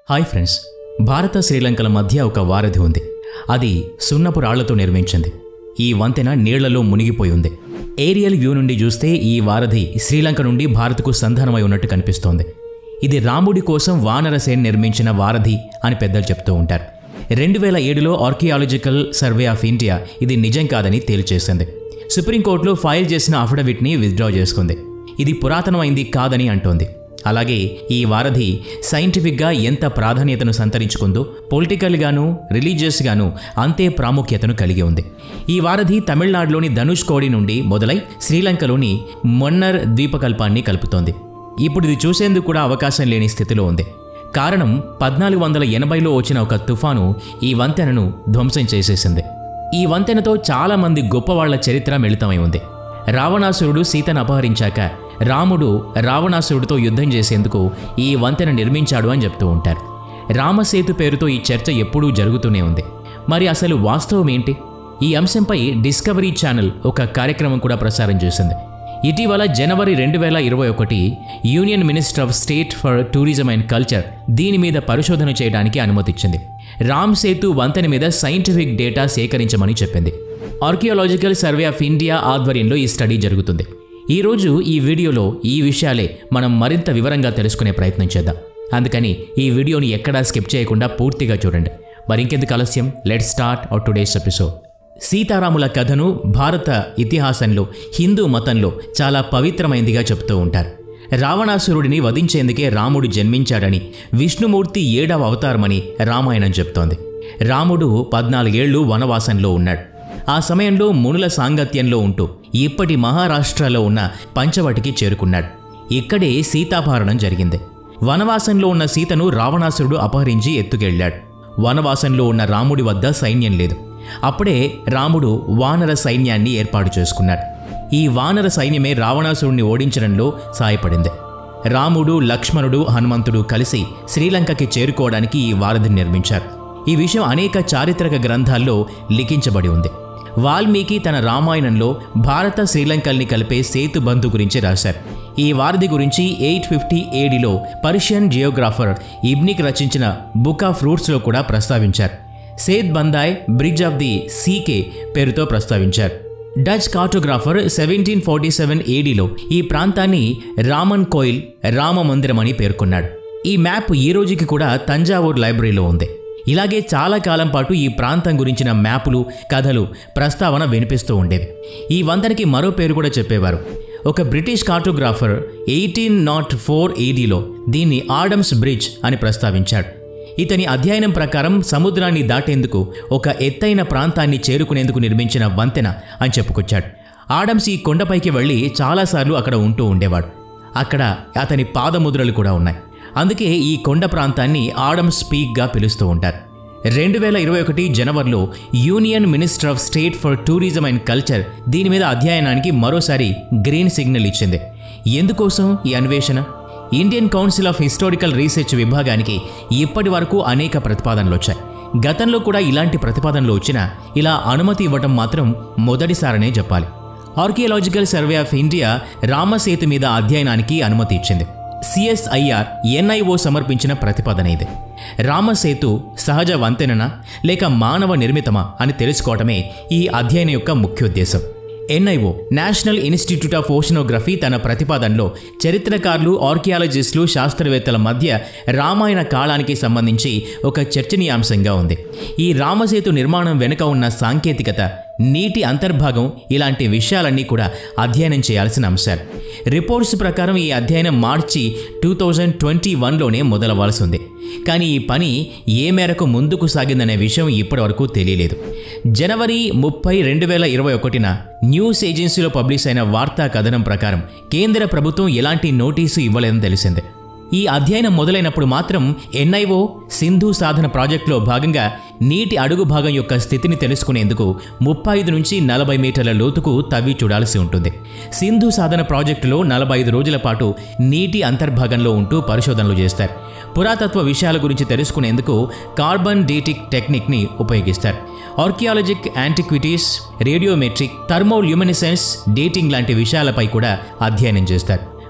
hi friends భారత శ్రీలంకల మధ్య ఒక వారధి ఉంది అది సున్నపు రాళ్లతో నిర్మించింది ఈ వంతెన నీళ్లలో మునిగిపోయి ఉంది ఏరియల్ వ్యూ నుండి చూస్తే ఈ వారధి శ్రీలంక నుండి భారత్కు సంధానమై ఉన్నట్టు కనిపిస్తోంది ఇది రాముడి కోసం వానరసేన్ నిర్మించిన వారధి అని పెద్దలు చెప్తూ ఉంటారు రెండు వేల ఏడులో ఆర్కియాలజికల్ సర్వే ఆఫ్ ఇండియా ఇది నిజం కాదని తేల్చేసింది సుప్రీంకోర్టులో ఫైల్ చేసిన అఫిడవిట్ని విత్డ్రా చేసుకుంది ఇది పురాతనమైంది కాదని అంటోంది అలాగే ఈ వారధి సైంటిఫిక్గా ఎంత ప్రాధాన్యతను సంతరించుకుందో పొలిటికల్గాను రిలీజియస్గాను అంతే ప్రాముఖ్యతను కలిగి ఉంది ఈ వారధి తమిళనాడులోని ధనుష్ కోడి నుండి మొదలై శ్రీలంకలోని మొన్నర్ ద్వీపకల్పాన్ని కలుపుతోంది ఇప్పుడు ఇది చూసేందుకు కూడా అవకాశం లేని స్థితిలో ఉంది కారణం పద్నాలుగు వందల ఎనభైలో వచ్చిన ఒక తుఫాను ఈ వంతెనను ధ్వంసం చేసేసింది ఈ వంతెనతో చాలామంది గొప్పవాళ్ల చరిత్ర మిళితమై ఉంది రావణాసురుడు సీతను అపహరించాక రాముడు రావణాసురుడితో యుద్ధం చేసేందుకు ఈ వంతెన నిర్మించాడు అని చెప్తూ ఉంటారు రామసేతు పేరుతో ఈ చర్చ ఎప్పుడూ జరుగుతూనే ఉంది మరి అసలు వాస్తవం ఏంటి ఈ అంశంపై డిస్కవరీ ఛానల్ ఒక కార్యక్రమం కూడా ప్రసారం చేసింది ఇటీవల జనవరి రెండు వేల ఇరవై ఒకటి union minister of state for tourism and culture దీని మీద పరిశోధన చేయడానికి అనుమతిచ్చింది రామ్ సేతు వంతెన మీద సైంటిఫిక్ డేటా సేకరించమని చెప్పింది ఆర్కియాలజికల్ సర్వే ఆఫ్ ఇండియా ఆధ్వర్యంలో ఈ స్టడీ జరుగుతుంది ఈరోజు ఈ వీడియోలో ఈ విషయాలే మనం మరింత వివరంగా తెలుసుకునే ప్రయత్నం చేద్దాం అందుకని ఈ వీడియోని ఎక్కడా స్కిప్ చేయకుండా పూర్తిగా చూడండి మరి ఇంకెందుకు ఆలస్యం let start our today's episode సీతారాముల కథను భారత ఇతిహాసంలో హిందూ మతంలో చాలా పవిత్రమైందిగా చెప్తూ ఉంటారు రావణాసురుడిని వధించేందుకే రాముడు జన్మించాడని విష్ణుమూర్తి ఏడవ అవతారమని రామాయణం చెప్తోంది రాముడు పద్నాలుగేళ్లు వనవాసంలో ఉన్నాడు ఆ సమయంలో మునుల సాంగత్యంలో ఉంటూ ఇప్పటి మహారాష్ట్రలో ఉన్న పంచవటికి చేరుకున్నాడు ఇక్కడే సీతాపహరణం జరిగింది వనవాసంలో ఉన్న సీతను రావణాసురుడు అపహరించి ఎత్తుకెళ్లాడు వనవాసంలో ఉన్న రాముడి వద్ద సైన్యం లేదు అప్పుడే రాముడు వానర సైన్యాన్ని ఏర్పాటు చేసుకున్నాడు ఈ వానర సైన్యమే రావణాసురుణ్ణి ఓడించడంలో సాయపడింది రాముడు లక్ష్మణుడు హనుమంతుడు కలిసి శ్రీలంకకి చేరుకోవడానికి ఈ వారధిని నిర్మించారు ఈ విషయం అనేక చారిత్రక గ్రంథాల్లో లిఖించబడి ఉంది వాల్మీకి తన రామాయణంలో భారత శ్రీలంకల్ని కలిపే సేతు బంధు గురించి రాశారు ఈ వారధి గురించి ఎయిట్ ఫిఫ్టీ ఏడిలో పర్షియన్ జియోగ్రాఫర్ ఇబ్నిక్ రచించిన బుక్ ఆఫ్ రూట్స్లో కూడా ప్రస్తావించారు సేద్ బందాయ్ బ్రిడ్జ్ ఆఫ్ ది సీకే పేరుతో ప్రస్తావించారు Dutch cartographer seventeen forty seven ఏడీలో ఈ ప్రాంతాన్ని రామన్ కోయిల్ రామ మందిరం అని పేర్కొన్నాడు ఈ మ్యాప్ ఈ రోజుకి కూడా తంజావూర్ లైబ్రరీలో ఉంది ఇలాగే చాలా కాలం పాటు ఈ ప్రాంతం గురించిన మ్యాపులు కథలు ప్రస్తావన వినిపిస్తూ ఉండేవి ఈ వంతెనకి మరో పేరు కూడా చెప్పేవారు ఒక British cartographer eighteen nought four ఏడీలో దీన్ని ఆడమ్స్ బ్రిడ్జ్ అని ప్రస్తావించాడు ఇతని అధ్యయనం ప్రకారం సముద్రాన్ని దాటేందుకు ఒక ఎత్తైన ప్రాంతాన్ని చేరుకునేందుకు నిర్మించిన వంతెన అని చెప్పుకొచ్చాడు ఆడమ్స్ ఈ కొండపైకి వెళ్ళి చాలాసార్లు అక్కడ ఉంటూ ఉండేవాడు అక్కడ అతని పాదముద్రలు కూడా ఉన్నాయి అందుకే ఈ కొండ ప్రాంతాన్ని ఆడమ్స్ పీక్గా పిలుస్తూ ఉంటారు రెండు వేల ఇరవై ఒకటి జనవరిలో union minister of state for tourism and culture దీని మీద అధ్యయనానికి మరోసారి గ్రీన్ సిగ్నల్ ఇచ్చింది ఎందుకోసం ఈ అన్వేషణ Indian council of historical research విభాగానికి ఇప్పటి వరకు అనేక ప్రతిపాదనలు వచ్చాయి గతంలో కూడా ఇలాంటి ప్రతిపాదనలు వచ్చినా ఇలా అనుమతి ఇవ్వటం మాత్రం మొదటిసారనే చెప్పాలి archaeological survey of India Ramasetu మీద అధ్యయనానికి అనుమతి ఇచ్చింది సిఎస్ఐఆర్ ఎన్ఐఓ సమర్పించిన ప్రతిపాదన ఇది రామసేతు సహజ వంతెననా లేక మానవ నిర్మితమా అని తెలుసుకోవటమే ఈ అధ్యయనం యొక్క ముఖ్యోద్దేశం NIO national institute of oceanography తన ప్రతిపాదనలో చరిత్రకారులు ఆర్కియాలజిస్టులు శాస్త్రవేత్తల మధ్య రామాయణ కాలానికి సంబంధించి ఒక చర్చనీయాంశంగా ఉంది ఈ రామసేతు నిర్మాణం వెనుక ఉన్న సాంకేతికత నీటి అంతర్భాగం ఇలాంటి విషయాలన్నీ కూడా అధ్యయనం చేయాల్సిన అంశాలు రిపోర్ట్స్ ప్రకారం ఈ అధ్యయనం మార్చి టూ థౌజండ్ ట్వంటీ వన్లోనే మొదలవ్వాల్సి ఉంది కానీ ఈ పని ఏ మేరకు ముందుకు సాగిందనే విషయం ఇప్పటివరకు తెలియలేదు జనవరి ముప్పై రెండు వేల ఇరవై ఒకటిన న్యూస్ ఏజెన్సీలో పబ్లిష్ అయిన వార్తా కథనం ప్రకారం కేంద్ర ప్రభుత్వం ఎలాంటి నోటీసు ఇవ్వలేదని తెలిసింది ఈ అధ్యయనం మొదలైనప్పుడు మాత్రం ఎన్ఐఓ సింధు సాధన ప్రాజెక్టులో భాగంగా నీటి అడుగు భాగం యొక్క స్థితిని తెలుసుకునేందుకు ముప్పై ఐదు నుంచి నలభై మీటర్ల లోతుకు తవ్వి చూడాల్సి ఉంటుంది సింధు సాధన ప్రాజెక్టులో నలభై ఐదు రోజుల పాటు నీటి అంతర్భాగంలో ఉంటూ పరిశోధనలు చేస్తారు పురాతత్వ విషయాల గురించి తెలుసుకునేందుకు కార్బన్ డేటిక్ టెక్నిక్ని ఉపయోగిస్తారు archaeologic antiquities radiometric thermoluminescence dating లాంటి విషయాలపై కూడా అధ్యయనం చేస్తారు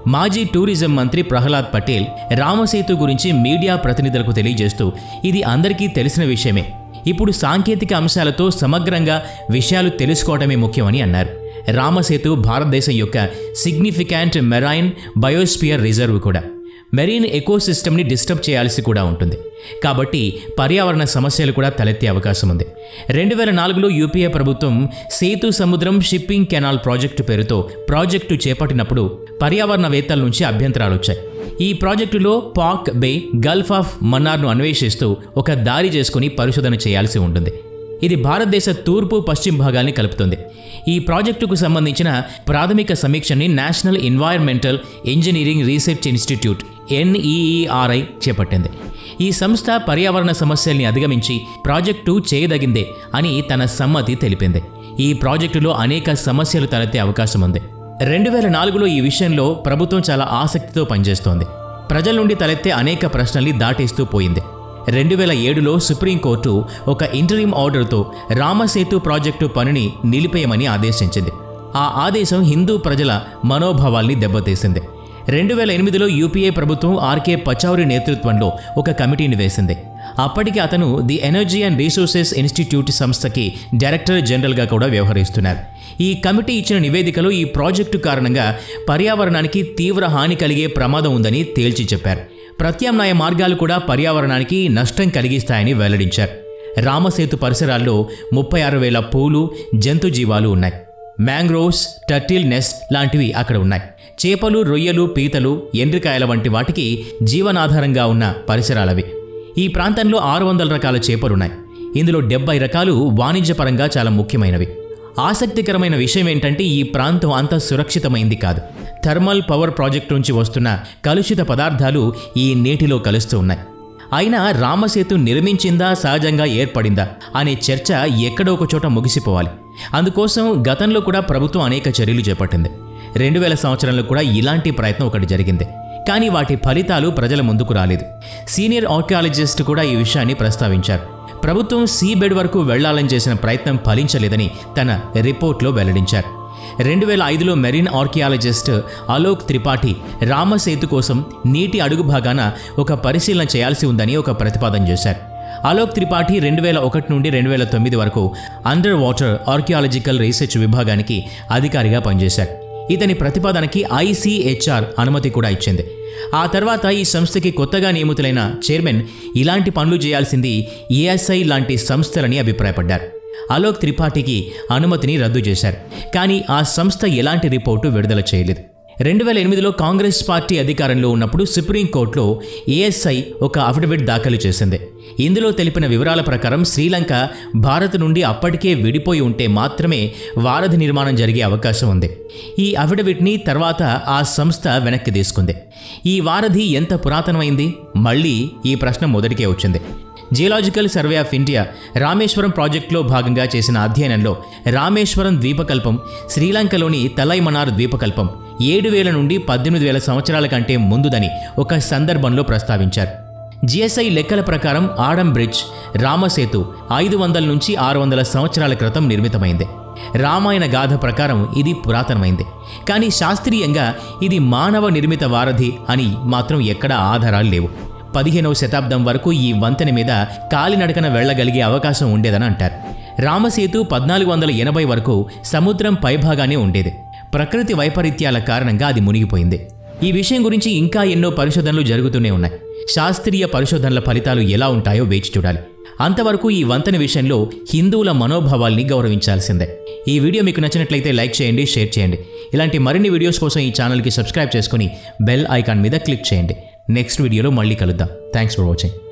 మాజీ టూరిజం మంత్రి ప్రహ్లాద్ పటేల్ రామసేతు గురించి మీడియా ప్రతినిధులకు తెలియజేస్తూ ఇది అందరికీ తెలిసిన విషయమే ఇప్పుడు సాంకేతిక అంశాలతో సమగ్రంగా విషయాలు తెలుసుకోవడమే ముఖ్యమని అన్నారు రామసేతు భారతదేశం యొక్క సిగ్నిఫికాంట్ మెరైన్ బయోస్పియర్ రిజర్వ్ కూడా మెరీన్ ఎకోసిస్టమ్ని డిస్టర్బ్ చేయాల్సి కూడా ఉంటుంది కాబట్టి పర్యావరణ సమస్యలు కూడా తలెత్తే అవకాశం ఉంది రెండు వేల నాలుగులో యూపీఏ ప్రభుత్వం Sethu Samudram shipping canal project పేరుతో ప్రాజెక్టు చేపట్టినప్పుడు పర్యావరణవేత్తల నుంచి అభ్యంతరాలు వచ్చాయి ఈ ప్రాజెక్టులో పాక్ బే గల్ఫ్ ఆఫ్ మన్నార్ను అన్వేషిస్తూ ఒక దారి చేసుకుని పరిశోధన చేయాల్సి ఉంటుంది ఇది భారతదేశ తూర్పు పశ్చిమ భాగాల్ని కలుపుతుంది ఈ ప్రాజెక్టుకు సంబంధించిన ప్రాథమిక సమీక్షని national environmental engineering research institute NEERI చేపట్టింది ఈ సంస్థ పర్యావరణ సమస్యల్ని అధిగమించి ప్రాజెక్టు చేయదగిందే అని తన సమ్మతి తెలిపింది ఈ ప్రాజెక్టులో అనేక సమస్యలు తలెత్తే అవకాశం ఉంది రెండు వేల నాలుగులో ఈ విషయంలో ప్రభుత్వం చాలా ఆసక్తితో పనిచేస్తోంది ప్రజల నుండి తలెత్తే అనేక ప్రశ్నల్ని దాటేస్తూ పోయింది రెండు వేల ఏడులో సుప్రీంకోర్టు ఒక ఇంటరీం ఆర్డర్తో రామసేతు ప్రాజెక్టు పనిని నిలిపేయమని ఆదేశించింది ఆ ఆదేశం హిందూ ప్రజల మనోభావాల్ని దెబ్బతీసింది రెండు వేల ఎనిమిదిలో యూపీఏ ప్రభుత్వం ఆర్కే పచౌరి నేతృత్వంలో ఒక కమిటీని వేసింది అప్పటికి అతను the energy and resources institute సంస్థకి డైరెక్టర్ జనరల్గా కూడా వ్యవహరిస్తున్నారు ఈ కమిటీ ఇచ్చిన నివేదికలో ఈ ప్రాజెక్టు కారణంగా పర్యావరణానికి తీవ్ర హాని కలిగే ప్రమాదం ఉందని తేల్చి చెప్పారు ప్రత్యామ్నాయ మార్గాలు కూడా పర్యావరణానికి నష్టం కలిగిస్తాయని వెల్లడించారు రామసేతు పరిసరాల్లో ముప్పై ఆరు వేల పూలు జంతు జీవాలు ఉన్నాయి మ్యాంగ్రోవ్స్ టర్టిల్ నెస్ట్ లాంటివి అక్కడ ఉన్నాయి చేపలు రొయ్యలు పీతలు ఎండ్రికాయల వంటి వాటికి జీవనాధారంగా ఉన్న పరిసరాలవి ఈ ప్రాంతంలో ఆరు వందల రకాల చేపలున్నాయి ఇందులో డెబ్బై రకాలు వాణిజ్యపరంగా చాలా ముఖ్యమైనవి ఆసక్తికరమైన విషయం ఏంటంటే ఈ ప్రాంతం అంత సురక్షితమైంది కాదు థర్మల్ పవర్ ప్రాజెక్ట్ నుంచి వస్తున్న కలుషిత పదార్థాలు ఈ నీటిలో కలుస్తూ ఉన్నాయి అయినా రామసేతు నిర్మించిందా సహజంగా ఏర్పడిందా అనే చర్చ ఎక్కడో ఒక చోట ముగిసిపోవాలి అందుకోసం గతంలో కూడా ప్రభుత్వం అనేక చర్యలు చేపట్టింది రెండు వేల సంవత్సరంలో కూడా ఇలాంటి ప్రయత్నం ఒకటి జరిగింది కానీ వాటి ఫలితాలు ప్రజల ముందుకు రాలేదు సీనియర్ ఆర్కియాలజిస్ట్ కూడా ఈ విషయాన్ని ప్రస్తావించారు ప్రభుత్వం సీ బెడ్ వరకు వెళ్లాలని చేసిన ప్రయత్నం ఫలించలేదని తన రిపోర్ట్లో వెల్లడించారు రెండు వేల ఐదులో మెరీన్ ఆర్కియాలజిస్ట్ అలోక్ త్రిపాఠి రామసేతు కోసం నీటి అడుగు భాగాన ఒక పరిశీలన చేయాల్సి ఉందని ఒక ప్రతిపాదన చేశారు అలోక్ త్రిపాఠి రెండు వేల ఒకటి నుండి రెండు వేల తొమ్మిది వరకు అండర్ వాటర్ ఆర్కియాలజికల్ రీసెర్చ్ విభాగానికి అధికారిగా పనిచేశారు ఇతని ప్రతిపాదనకి ఐసీహెచ్ఆర్ అనుమతి కూడా ఇచ్చింది ఆ తర్వాత ఈ సంస్థకి కొత్తగా నియమితులైన చైర్మన్ ఇలాంటి పనులు చేయాల్సింది ఏఎస్ఐ లాంటి సంస్థలని అభిప్రాయపడ్డారు అలోక్ త్రిపాఠికి అనుమతిని రద్దు చేశారు కానీ ఆ సంస్థ ఎలాంటి రిపోర్టు విడుదల చేయలేదు రెండు వేల ఎనిమిదిలో కాంగ్రెస్ పార్టీ అధికారంలో ఉన్నప్పుడు సుప్రీంకోర్టులో ఏఎస్ఐ ఒక అఫిడవిట్ దాఖలు చేసింది ఇందులో తెలిపిన వివరాల ప్రకారం శ్రీలంక భారత్ నుండి అప్పటికే విడిపోయి ఉంటే మాత్రమే వారధి నిర్మాణం జరిగే అవకాశం ఉంది ఈ అఫిడవిట్ని తర్వాత ఆ సంస్థ వెనక్కి తీసుకుంది ఈ వారధి ఎంత పురాతనమైంది మళ్ళీ ఈ ప్రశ్న మొదటికే వచ్చింది geological survey of India Rameswaram ప్రాజెక్టులో భాగంగా చేసిన అధ్యయనంలో రామేశ్వరం ద్వీపకల్పం శ్రీలంకలోని తలైమనార్ ద్వీపకల్పం ఏడు వేల నుండి పద్దెనిమిది వేల సంవత్సరాల కంటే ముందుదని ఒక సందర్భంలో ప్రస్తావించారు జిఎస్ఐ లెక్కల ప్రకారం ఆడం బ్రిడ్జ్ రామసేతు ఐదు వందల నుంచి ఆరు వందల సంవత్సరాల క్రితం నిర్మితమైంది రామాయణ గాథ ప్రకారం ఇది పురాతనమైంది కానీ శాస్త్రీయంగా ఇది మానవ నిర్మిత వారధి అని మాత్రం ఎక్కడా ఆధారాలు లేవు పదిహేనవ శతాబ్దం వరకు ఈ వంతెన మీద కాలినడకన వెళ్ళగలిగే అవకాశం ఉండేదని అంటారు రామసేతు పద్నాలుగు వందల ఎనభై వరకు సముద్రం పైభాగానే ఉండేది ప్రకృతి వైపరీత్యాల కారణంగా అది మునిగిపోయింది ఈ విషయం గురించి ఇంకా ఎన్నో పరిశోధనలు జరుగుతూనే ఉన్నాయి శాస్త్రీయ పరిశోధనల ఫలితాలు ఎలా ఉంటాయో వేచి చూడాలి అంతవరకు ఈ వంతెన విషయంలో హిందువుల మనోభావాల్ని గౌరవించాల్సిందే ఈ వీడియో మీకు నచ్చినట్లయితే లైక్ చేయండి షేర్ చేయండి ఇలాంటి మరిన్ని వీడియోస్ కోసం ఈ ఛానల్కి సబ్స్క్రైబ్ చేసుకుని బెల్ ఐకాన్ మీద క్లిక్ చేయండి నెక్స్ట్ వీడియోలో మళ్ళీ కలుద్దాం థ్యాంక్స్ ఫర్ వాచింగ్